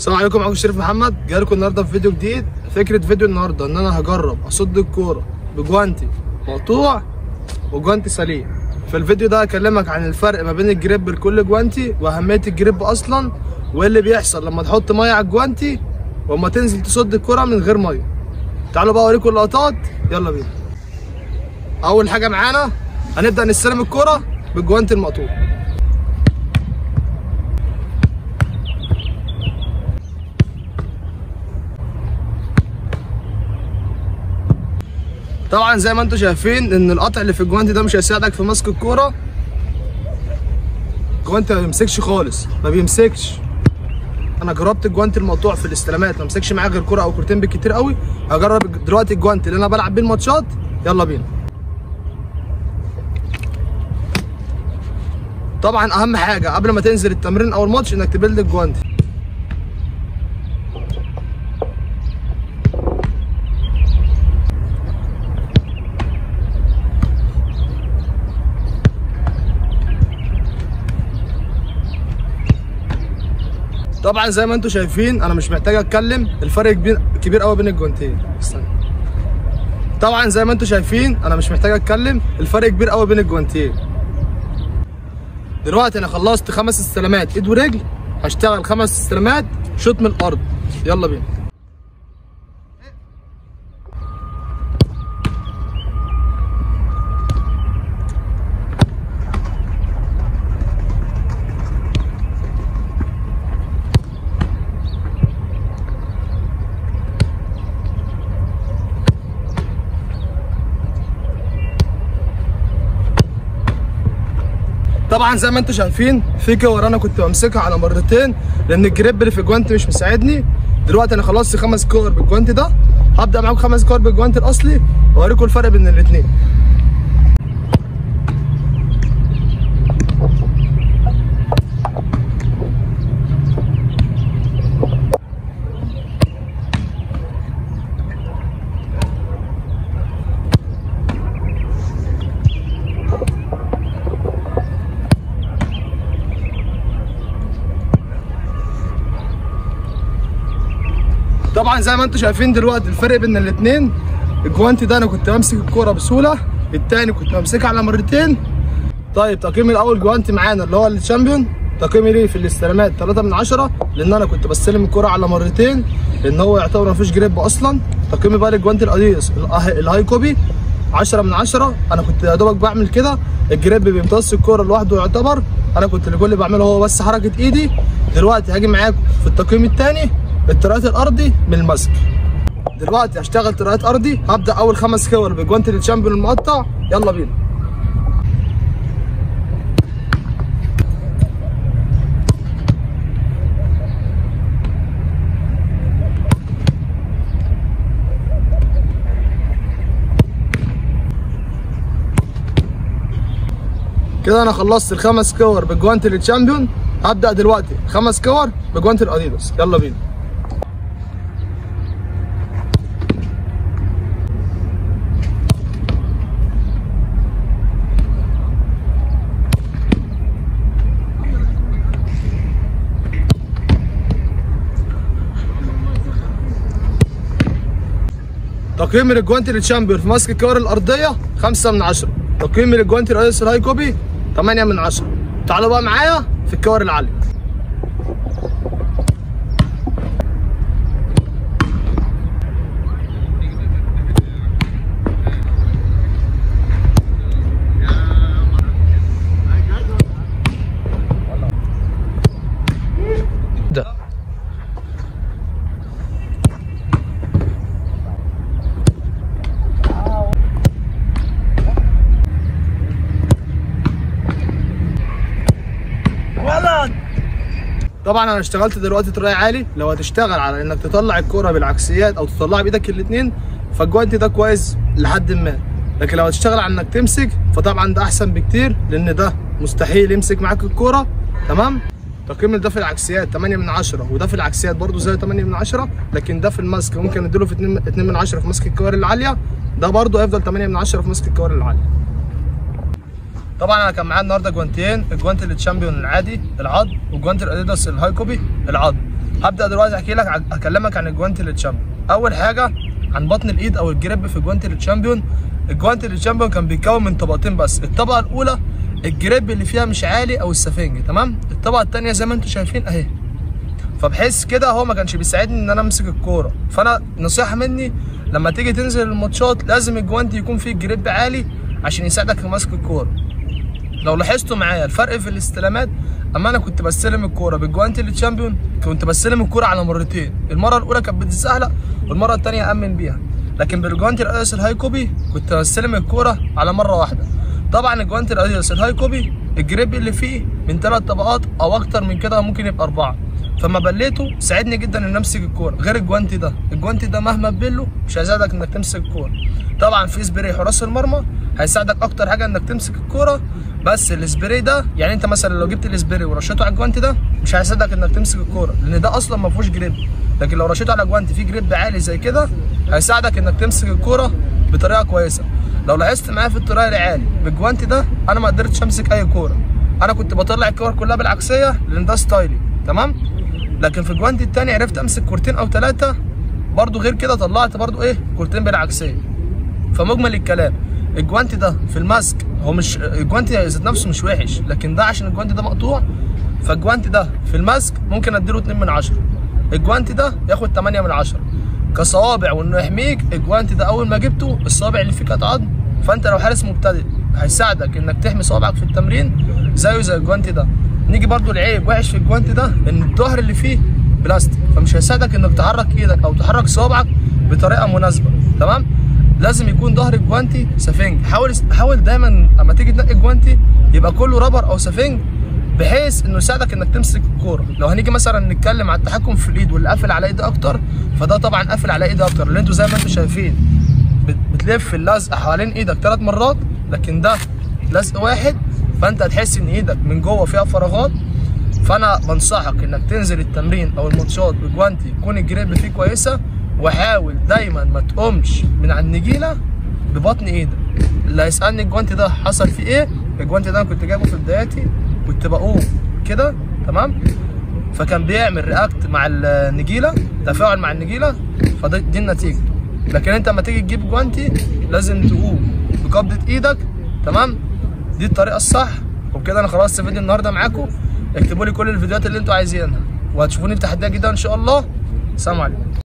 السلام عليكم معاكم شريف محمد جاي لكم النهارده في فيديو جديد فكره فيديو النهارده ان انا هجرب اصد الكوره بجوانتي مقطوع وجوانتي سليم في الفيديو ده هكلمك عن الفرق ما بين الجريب لكل جوانتي واهميه الجريب اصلا وايه اللي بيحصل لما تحط ميه على الجوانتي واما تنزل تصد الكوره من غير ميه تعالوا بقى اوريكم اللقطات يلا بينا اول حاجه معانا هنبدا نستلم الكوره بالجوانتي المقطوع طبعا زي ما انتم شايفين ان القطع اللي في الجوانتي ده مش هيساعدك في مسك الكوره الجوانتي ما بيمسكش خالص ما بيمسكش انا جربت الجوانتي المقطوع في الاستلامات ما مسكش معايا غير كوره او كورتين بالكتير قوي هجرب دلوقتي الجوانتي اللي انا بلعب بيه الماتشات يلا بينا طبعا اهم حاجه قبل ما تنزل التمرين او الماتش انك تبلد الجوانتي طبعا زي ما انتم شايفين انا مش محتاج اتكلم الفرق كبير كبير قوي بين الجوانتين استنى طبعا زي ما انتم شايفين انا مش محتاج اتكلم الفرق كبير قوي بين الجوانتين دلوقتي انا خلصت خمس استلامات ايد ورجل هشتغل خمس استلامات شوط من الارض يلا بينا طبعا زي ما انتم شايفين في كور انا كنت بمسكها على مرتين لان الجريب اللي في الجوانت مش مساعدني دلوقتي انا خلصت خمس كور بالجوانت ده هبدا معاكم خمس كور بالجوانت الاصلي واوريكم الفرق بين الاثنين طبعا زي ما انتم شايفين دلوقتي الفرق بين الاثنين الجوانتي ده انا كنت بمسك الكوره بسهوله الثاني كنت بمسكها على مرتين طيب تقييمي الاول جوانتي معانا اللي هو الشامبيون تقييمي ليه في الاستلامات 3 من 10 لان انا كنت بستلم الكوره على مرتين لان هو يعتبر ما فيش جريب اصلا تقييمي بقى للجوانتي الاديداس الهاي كوبي 10 من 10 انا كنت يا دوبك بعمل كده الجريب بيمتص الكوره لوحده يعتبر انا كنت اللي كل اللي بعمله هو بس حركه ايدي دلوقتي هاجي معاكم في التقييم الثاني الترايات الارضي من المسك دلوقتي هشتغل ترايات ارضي هبدا اول خمس كور بجوانتي الشامبيون المقطع يلا بينا كده انا خلصت الخمس كور بجوانتي الشامبيون هبدا دلوقتي خمس كور بجوانتي الاديداس يلا بينا تقييمي للجوانتي للشامبيون في ماسك الكور الارضيه 5 من 10 تقييمي للجوانتي الاديداس الهاي كوبي 8 من 10 تعالوا بقى معايا في الكور العاليه ده طبعا انا اشتغلت دلوقتي تراي عالي لو هتشتغل على انك تطلع الكرة بالعكسيات او تطلعها بايدك الاثنين فالجوانتي ده كويس لحد ما لكن لو هتشتغل على انك تمسك فطبعا ده احسن بكتير لان ده مستحيل يمسك معاك الكرة تمام تقييم ده في العكسيات 8 من 10 وده في العكسيات برده زي 8 من 10 لكن ده في المسك ممكن اديله في 2 2 من 10 في مسك الكور العاليه ده برده هيفضل 8 من 10 في مسك الكور العاليه طبعا انا كان معايا النهارده جوانتين الجوانت التشامبيون العادي العض والجوانت الاديداس الهاي كوبي العض هبدا دلوقتي احكي لك عن- اكلمك عن الجوانتي للتشامبيون اول حاجه عن بطن الايد او الجريب في الجوانتي للتشامبيون الجوانتي للتشامبيون كان بيتكون من طبقتين بس الطبقه الاولى الجريب اللي فيها مش عالي او السفنج تمام الطبقه الثانيه زي ما انتم شايفين اهي فبحس كده هو ما كانش بيساعدني ان انا امسك الكوره فانا نصيحه مني لما تيجي تنزل الماتشات لازم الجوانتي يكون فيه جريب عالي عشان يساعدك في مسك الكوره لو لاحظتوا معايا الفرق في الاستلامات اما انا كنت بستلم الكوره بالجوانتي التشامبيون كنت بستلم الكوره على مرتين المره الاولى كانت بتتزحلق والمره الثانيه امن بيها لكن بالجوانتي الاديداس الهاي كوبي كنت بستلم الكوره على مره واحده طبعا الجوانتي الاديداس الهاي كوبي الجريب اللي فيه من ثلاث طبقات او اكتر من كده ممكن يبقى اربعه فما بليته ساعدني جدا ان امسك الكوره غير الجوانتي ده الجوانتي ده مهما تبله مش هيساعدك انك تمسك الكوره طبعا في سبراي حراس المرمى هيساعدك اكتر حاجه انك تمسك الكوره بس السبراي ده يعني انت مثلا لو جبت السبراي ورشيته على الجوانتي ده مش هيساعدك انك تمسك الكوره لان ده اصلا ما فيهوش جريب لكن لو رشيته على جوانتي فيه جريب عالي زي كده هيساعدك انك تمسك الكوره بطريقه كويسه لو لاحظت معايا في الطريقه العالي بالجوانتي ده انا ما قدرتش امسك اي كوره انا كنت بطلع الكور كلها بالعكسيه لان ده ستايلي تمام لكن في الجوانتي التاني عرفت امسك كورتين او ثلاثه برضو غير كده طلعت برضو ايه كورتين بالعكسيه فمجمل الكلام الجوانتي ده في الماسك هو مش الجوانتي ذات نفسه مش وحش لكن ده عشان الجوانتي ده مقطوع فالجوانتي ده في الماسك ممكن اديله 2 من 10 الجوانتي ده ياخد 8 من 10 كصوابع وانه يحميك الجوانتي ده اول ما جبته الصوابع اللي فيه كانت عظم فانت لو حارس مبتدئ هيساعدك انك تحمي صوابعك في التمرين زيه زي الجوانتي ده نيجي برضو العيب وحش في الجوانتي ده ان الظهر اللي فيه بلاستيك فمش هيساعدك انك تحرك ايدك او تحرك صوابعك بطريقه مناسبه تمام لازم يكون ظهر الجوانتي سفنج حاول حاول دايما اما تيجي تنقي الجوانتي يبقى كله رابر او سفنج بحيث انه يساعدك انك تمسك الكوره لو هنيجي مثلا نتكلم على التحكم في الايد واللي قافل على ايدي اكتر فده طبعا قافل على ايدي اكتر لان انتوا زي ما انتوا شايفين بت- بتلف اللزق حوالين ايدك ثلاث مرات لكن ده لزق واحد فانت هتحس ان ايدك من جوه فيها فراغات فانا بنصحك انك تنزل التمرين او الماتشات بجوانتي يكون الجريب فيه كويسه وحاول دايما ما تقومش من على النجيله ببطن ايدك اللي هيسالني الجوانتي ده حصل فيه ايه الجوانتي ده انا كنت جايبه في بداياتي كنت بقوم كده تمام فكان بيعمل رياكت مع النجيله تفاعل مع النجيله فدي دي النتيجه لكن انت لما تيجي تجيب جوانتي لازم تقوم بقبضه ايدك تمام دي الطريقه الصح وبكده انا خلصت فيديو النهارده معاكم اكتبوا لي كل الفيديوهات اللي انتوا عايزينها وهتشوفوني في تحديات جديده ان شاء الله سلام عليكم